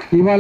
ఇవాళ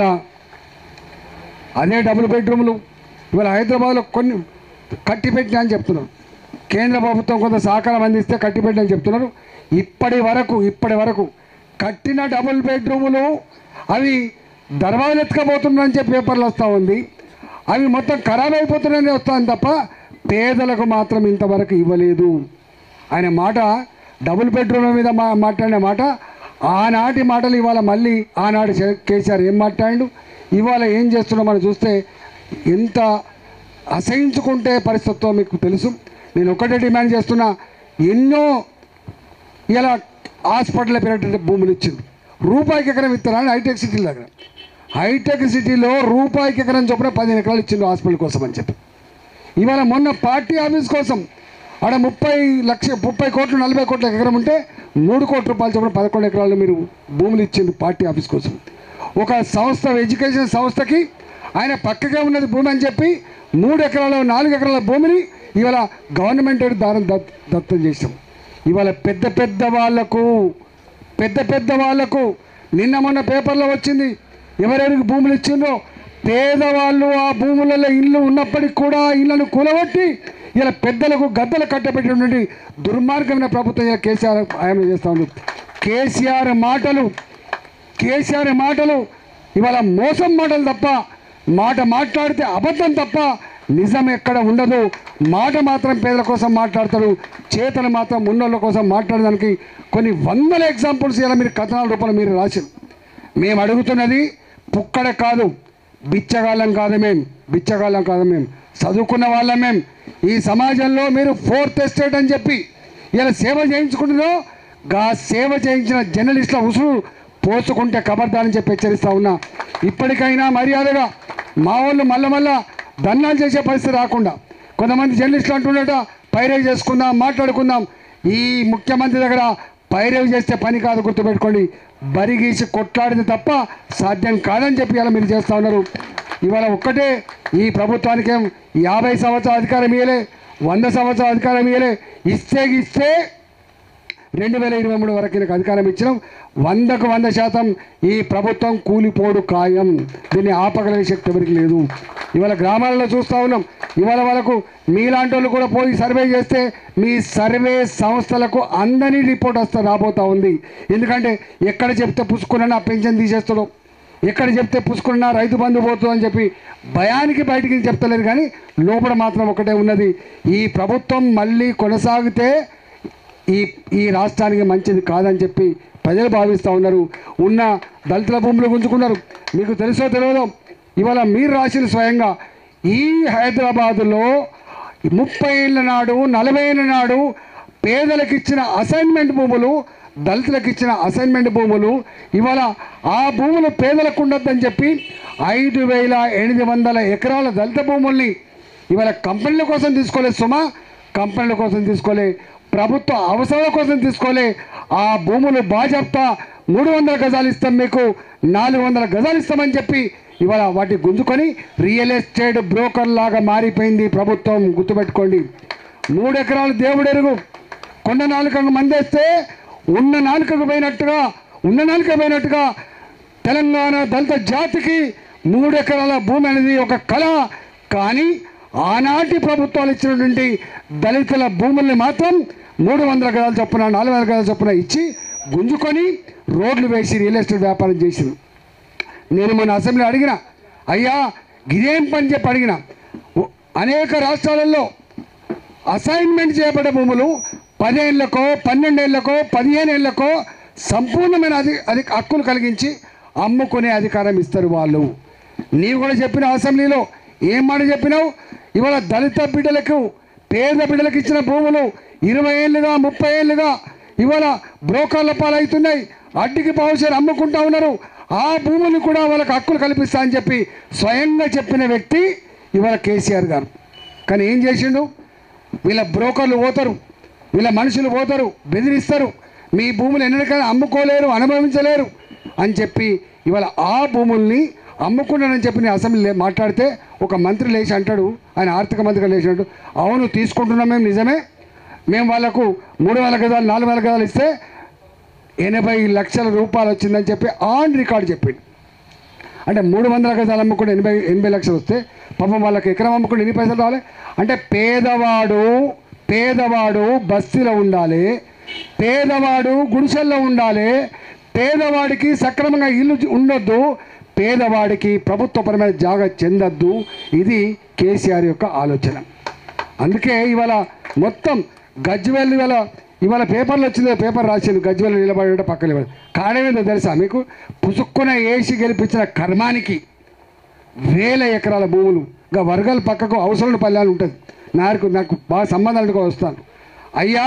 అదే డబుల్ బెడ్రూమ్లు ఇవాళ హైదరాబాద్లో కొన్ని కట్టి పెట్టినా అని చెప్తున్నారు కేంద్ర ప్రభుత్వం కొంత సహకారం అందిస్తే కట్టి పెట్టినా అని చెప్తున్నారు ఇప్పటి వరకు ఇప్పటి వరకు కట్టిన డబుల్ బెడ్రూములు అవి దర్వాజలు ఎత్తుకపోతున్నాయని చెప్పి పేపర్లు వస్తూ ఉంది అవి మొత్తం ఖరాబ్ అయిపోతున్నాయని వస్తుంది తప్ప పేదలకు మాత్రం ఇంతవరకు ఇవ్వలేదు ఆయన మాట డబుల్ బెడ్రూమ్ల మీద మా మాట్లాడిన మాట ఆనాటి మాటలు ఇవాళ మళ్ళీ ఆనాడు చే- కేసీఆర్ ఏం మాట్లాడు ఇవాళ ఏం చేస్తున్నాం మనం చూస్తే ఎంత అసహించుకుంటే పరిస్థితితో మీకు తెలుసు నేను ఒకటే డిమాండ్ చేస్తున్నా ఎన్నో ఇలా హాస్పిటల్ పెరిగేటువంటి భూములు ఇచ్చింది రూపాయికి ఎకరం ఇస్తారని హైటెక్ సిటీ దగ్గర హైటెక్ సిటీలో రూపాయికి ఎకరం చొప్పున పదిహేను ఎకరాలు ఇచ్చిండు హాస్పిటల్ కోసం అని చెప్పి ఇవాళ మొన్న పార్టీ ఆఫీస్ కోసం ఆడ ముప్పై లక్ష ముప్పై కోట్లు నలభై కోట్ల ఎకరం ఉంటే మూడు కోట్ల రూపాయలు చొప్పున పదకొండు ఎకరాలు మీరు భూములు ఇచ్చింది పార్టీ ఆఫీస్ కోసం ఒక సంస్థ ఎడ్యుకేషన్ సంస్థకి ఆయన పక్కగా ఉన్నది భూమి అని చెప్పి మూడు ఎకరాల నాలుగు ఎకరాల భూమిని ఇవాళ గవర్నమెంట్ దారం దత్- దత్తం చేసాం ఇవాళ పెద్ద పెద్ద వాళ్లకు పెద్ద పెద్ద వాళ్లకు నిన్న మొన్న పేపర్లో వచ్చింది ఎవరెవరికి భూములు ఇచ్చిందో పేదవాళ్ళు ఆ భూములలో ఇల్లు ఉన్నప్పటికీ కూడా ఆ ఇళ్లను కూలగొట్టి ఇలా పెద్దలకు గద్దలు కట్టబెట్టినటువంటి దుర్మార్గమైన ప్రభుత్వం ఇలా కేసీఆర్ ఆయన చేస్తా ఉంది కేసీఆర్ మాటలు కేసీఆర్ మాటలు ఇవాళ మోసం మాటలు తప్ప మాట మాట్లాడితే అబద్ధం తప్ప నిజం ఎక్కడ ఉండదు మాట మాత్రం పేదల కోసం మాట్లాడతాడు చేతలు మాత్రం ఉన్నోళ్ళ కోసం మాట్లాడడానికి కొన్ని వందల ఎగ్జాంపుల్స్ ఇలా మీరు కథనాల రూపంలో మీరు రాశారు మేము అడుగుతున్నది పుక్కడ కాదు బిచ్చగాళ్ళం కాదు మేము బిచ్చగాళ్ళం కాదు మేము చదువుకున్న వాళ్ళం మేము ఈ సమాజంలో మీరు ఫోర్త్ ఎస్టేట్ అని చెప్పి ఇలా సేవ చేయించుకుంటున్నారో గా సేవ చేయించిన జర్నలిస్టుల ఉసురు పోసుకుంటే కబర్దారని చెప్పి హెచ్చరిస్తా ఉన్నా ఇప్పటికైనా మర్యాదగా మా వాళ్ళు మళ్ళా మళ్ళా ధర్నాలు చేసే పరిస్థితి రాకుండా కొంతమంది జర్నలిస్టులు అంటున్నట పైరేవ్ చేసుకుందాం మాట్లాడుకుందాం ఈ ముఖ్యమంత్రి దగ్గర పైరేవ్ చేస్తే పని కాదు గుర్తుపెట్టుకోండి బరిగీసి కొట్లాడితే తప్ప సాధ్యం కాదని చెప్పి ఇలా మీరు చేస్తూ ఉన్నారు ఇవాళ ఒక్కటే ఈ ప్రభుత్వానికేం యాభై సంవత్సరాల అధికారం ఇయ్యలే వంద సంవత్సరాల అధికారం ఇయ్యలే ఇస్తే ఇస్తే రెండు వేల ఇరవై మూడు వరకు ఈయనకు అధికారం ఇచ్చినాం వందకు వంద శాతం ఈ ప్రభుత్వం కూలిపోడు ఖాయం దీన్ని ఆపగలిగే శక్తి ఎవరికి లేదు ఇవాళ గ్రామాలలో చూస్తూ ఉన్నాం ఇవాళ వాళ్ళకు మీలాంటి వాళ్ళు కూడా పోయి సర్వే చేస్తే మీ సర్వే సంస్థలకు అందని రిపోర్ట్ వస్తా రాబోతా ఉంది ఎందుకంటే ఎక్కడ చెప్తే పుసుకున్నా పెన్షన్ తీసేస్తాడు ఎక్కడ చెప్తే పుసుకున్నా రైతు బంధు పోతుంది అని చెప్పి భయానికి బయటికి చెప్తలేదు కానీ లోపల మాత్రం ఒకటే ఉన్నది ఈ ప్రభుత్వం మళ్ళీ కొనసాగితే ఈ ఈ రాష్ట్రానికి మంచిది కాదని చెప్పి ప్రజలు భావిస్తూ ఉన్నారు ఉన్న దళితుల భూములు గుంజుకున్నారు మీకు తెలుసో తెలియదో ఇవాళ మీరు రాసిన స్వయంగా ఈ హైదరాబాదులో ముప్పై ఏళ్ళ నాడు నలభై ఏళ్ళ నాడు పేదలకు ఇచ్చిన అసైన్మెంట్ భూములు దళితులకు ఇచ్చిన అసైన్మెంట్ భూములు ఇవాళ ఆ భూములు పేదలకు ఉండొద్దని చెప్పి ఐదు వేల ఎనిమిది వందల ఎకరాల దళిత భూముల్ని ఇవాళ కంపెనీల కోసం తీసుకోలేదు సుమా కంపెనీల కోసం తీసుకోలే ప్రభుత్వ అవసరాల కోసం తీసుకోలే ఆ భూములు బాజాప్తా మూడు వందల గజాలు ఇస్తాం మీకు నాలుగు వందల గజాలు ఇస్తామని చెప్పి ఇవాళ వాటి గుంజుకొని రియల్ ఎస్టేట్ బ్రోకర్ లాగా మారిపోయింది ప్రభుత్వం గుర్తుపెట్టుకోండి మూడు ఎకరాలు దేవుడు ఎరుగు కొండ నాలుకకు మందేస్తే ఉన్న నాలుకకు పోయినట్టుగా ఉన్న నాలుక పోయినట్టుగా తెలంగాణ దళిత జాతికి మూడు ఎకరాల భూమి అనేది ఒక కళ కానీ ఆనాటి ప్రభుత్వాలు ఇచ్చినటువంటి దళితుల భూముల్ని మాత్రం మూడు వందల గదాల చొప్పున నాలుగు వందల గదాల చొప్పున ఇచ్చి గుంజుకొని రోడ్లు వేసి రియల్ ఎస్టేట్ వ్యాపారం చేసింది నేను మన అసెంబ్లీ అడిగిన అయ్యా ఇదేం పని చెప్పి అడిగిన ఓ- అనేక రాష్ట్రాలలో అసైన్మెంట్ చేయబడ్డ భూములు పదేళ్లకో పన్నెండేళ్లకో పదిహేను ఏళ్లకో సంపూర్ణమైన అధి అది హక్కులు కలిగించి అమ్ముకునే అధికారం ఇస్తారు వాళ్ళు నీవు కూడా చెప్పిన అసెంబ్లీలో ఏం మాట చెప్పినావు ఇవాళ దళిత బిడ్డలకు పేద బిడ్డలకు ఇచ్చిన భూములు ఇరవై ఏళ్ళుగా ముప్పై ఏళ్ళుగా ఇవాళ బ్రోకర్ల పాలవుతున్నాయి అడ్డికి పౌషర్ అమ్ముకుంటా ఉన్నారు ఆ భూములు కూడా వాళ్ళకి హక్కులు కల్పిస్తా అని చెప్పి స్వయంగా చెప్పిన వ్యక్తి ఇవాళ కేసీఆర్ గారు కానీ ఏం చేసిండు వీళ్ళ బ్రోకర్లు పోతారు వీళ్ళ మనుషులు పోతారు బెదిరిస్తారు మీ భూములు ఎన్నటికైనా అమ్ముకోలేరు అనుభవించలేరు అని చెప్పి ఇవాళ ఆ భూముల్ని అమ్ముకున్నానని చెప్పి నేను అసెంబ్లీ మాట్లాడితే ఒక మంత్రి లేచి అంటాడు ఆయన ఆర్థిక మంత్రిగా లేచినట్టు అవును తీసుకుంటున్నాం మేము నిజమే మేము వాళ్ళకు మూడు వేల గదాలు నాలుగు వేల గదాలు ఇస్తే ఎనభై లక్షల రూపాయలు వచ్చిందని చెప్పి ఆన్ రికార్డు చెప్పిండు అంటే మూడు వందల గజాలు అమ్ముకుంటే ఎనభై ఎనభై లక్షలు వస్తే పాపం వాళ్ళకి ఎకరం అమ్ముకుంటే ఎన్ని పైసలు రావాలి అంటే పేదవాడు పేదవాడు బస్తీలో ఉండాలి పేదవాడు గుడిసెల్లో ఉండాలి పేదవాడికి సక్రమంగా ఇల్లు ఉండొద్దు పేదవాడికి ప్రభుత్వపరమైన జాగా చెందొద్దు ఇది కేసీఆర్ యొక్క ఆలోచన అందుకే ఇవాళ మొత్తం గజ్వెల్ ఇవాళ ఇవాళ పేపర్లో వచ్చింది పేపర్ రాసింది గజ్వెల్ నిలబడి పక్కన నిలబడి కారణం ఏంటో తెలుసా మీకు పుసుక్కున ఏసి గెలిపించిన కర్మానికి వేల ఎకరాల భూములు ఇంకా వర్గాల పక్కకు అవసరం పల్లెలు ఉంటుంది నాకు నాకు బాగా సంబంధాలు వస్తాను అయ్యా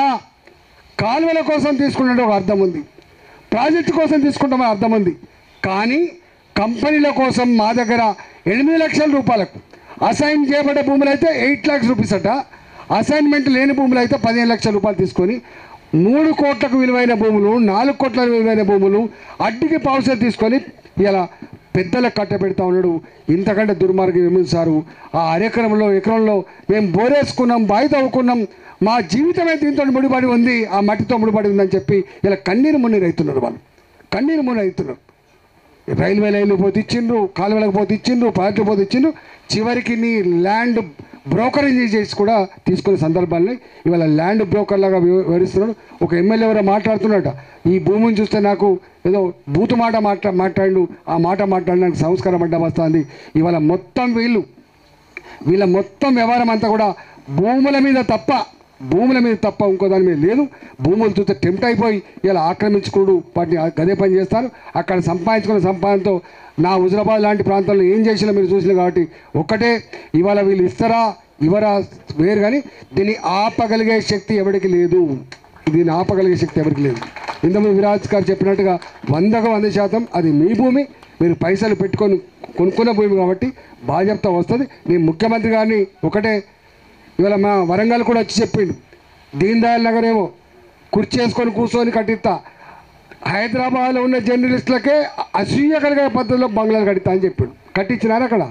కాలువల కోసం తీసుకున్నట్టు ఒక అర్థం ఉంది ప్రాజెక్టు కోసం తీసుకుంటామని అర్థం ఉంది కానీ కంపెనీల కోసం మా దగ్గర ఎనిమిది లక్షల రూపాయలకు అసైన్ చేయబడ్డ భూములు అయితే ఎయిట్ ల్యాక్స్ రూపీస్ అట అసైన్మెంట్ లేని భూములు అయితే పదిహేను లక్షల రూపాయలు తీసుకొని మూడు కోట్లకు విలువైన భూములు నాలుగు కోట్ల విలువైన భూములు అడ్డికి పావుసే తీసుకొని ఇలా పెద్దలకు కట్టబెడతా ఉన్నాడు ఇంతకంటే దుర్మార్గం ఏమి సారు ఆ అరెకరంలో ఎకరంలో మేము బోరేసుకున్నాం బావి తవ్వుకున్నాం మా జీవితమే దీంతో ముడిపడి ఉంది ఆ మట్టితో ముడిపడి ఉందని చెప్పి ఇలా కన్నీరు మున్నీరు అవుతున్నారు వాళ్ళు కన్నీరు మున్నీరు అవుతున్నారు రైల్వే లైన్లు పోతే ఇచ్చిండ్రు కాలువలకు పోతే ఇచ్చిండ్రు ప్రాజెక్టు పోతే ఇచ్చిండ్రు చివరికి నీ ల్యాండ్ బ్రోకరేజ్ చేసి కూడా తీసుకునే సందర్భాన్ని ఇవాళ ల్యాండ్ బ్రోకర్ లాగా వివ- వివరిస్తున్నాడు ఒక ఎమ్మెల్యే ఎవరో మాట్లాడుతున్నాడట ఈ భూమిని చూస్తే నాకు ఏదో బూతు మాట మాట్లా మాట్లాడు ఆ మాట మాట్లాడడానికి సంస్కారం అడ్డం వస్తుంది ఇవాళ మొత్తం వీళ్ళు వీళ్ళ మొత్తం వ్యవహారం అంతా కూడా భూముల మీద తప్ప భూముల మీద తప్ప ఇంకో దాని మీద లేదు భూములు చూస్తే టెంప్ట్ అయిపోయి ఇలా ఆక్రమించుకుడు వాటిని గదే పని చేస్తారు అక్కడ సంపాదించుకున్న సంపాదనతో నా హుజరాబాద్ లాంటి ప్రాంతాల్లో ఏం చేసినా మీరు చూసిన కాబట్టి ఒక్కటే ఇవాళ వీళ్ళు ఇస్తారా ఇవరా వేరు కానీ దీన్ని ఆపగలిగే శక్తి ఎవరికి లేదు దీన్ని ఆపగలిగే శక్తి ఎవరికి లేదు ఇంతకుముందు విరాజ్ గారు చెప్పినట్టుగా వందకు వంద శాతం అది మీ భూమి మీరు పైసలు పెట్టుకొని కొనుక్కున్న భూమి కాబట్టి బాధ్యత వస్తుంది నేను ముఖ్యమంత్రి గారిని ఒకటే ఇవాళ మా వరంగల్ కూడా వచ్చి చెప్పిండు దీన్ దయాల్ నగర్ ఏమో కుర్చీ వేసుకొని కూర్చొని కట్టిస్తా హైదరాబాద్లో ఉన్న జర్నలిస్టులకే అసూయ కలిగే పద్ధతిలో బంగ్లాలు కట్టిస్తా అని చెప్పిండు కట్టించినారు అక్కడ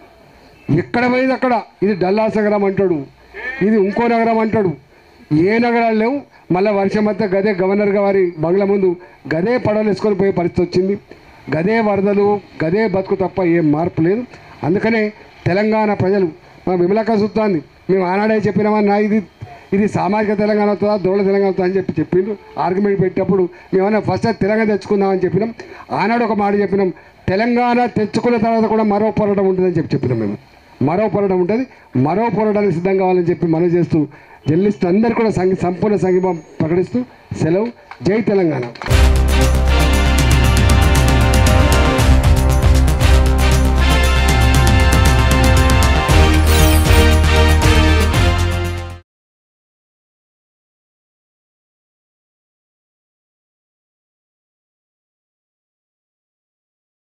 ఎక్కడ పోయింది అక్కడ ఇది డల్లాస్ నగరం అంటాడు ఇది ఇంకో నగరం అంటాడు ఏ నగరాలు లేవు మళ్ళీ వర్షం అంతా గదే గవర్నర్ గారి బంగ్లా ముందు గదే పడవలు వేసుకొని పోయే పరిస్థితి వచ్చింది గదే వరదలు గదే బతుకు తప్ప ఏం మార్పు లేదు అందుకనే తెలంగాణ ప్రజలు మా విమలక చూస్తుంది మేము ఆనాడే చెప్పినామా నా ఇది ఇది సామాజిక తెలంగాణ అవుతుందా దోళ తెలంగాణ అవుతుందా అని చెప్పి చెప్పిండ్రు ఆర్గ్యుమెంట్ పెట్టినప్పుడు మేమన్నా ఫస్ట్ తెలంగాణ తెచ్చుకుందామని చెప్పినాం ఆనాడు ఒక మాట చెప్పినాం తెలంగాణ తెచ్చుకున్న తర్వాత కూడా మరో పోరాటం ఉంటుందని చెప్పి చెప్పినాం మేము మరో పోరాటం ఉంటుంది మరో పోరాటానికి సిద్ధం కావాలని చెప్పి మనం చేస్తూ జర్నలిస్ట్ అందరు కూడా సంఘ సంపూర్ణ సంఘీభావం ప్రకటిస్తూ సెలవు జై తెలంగాణ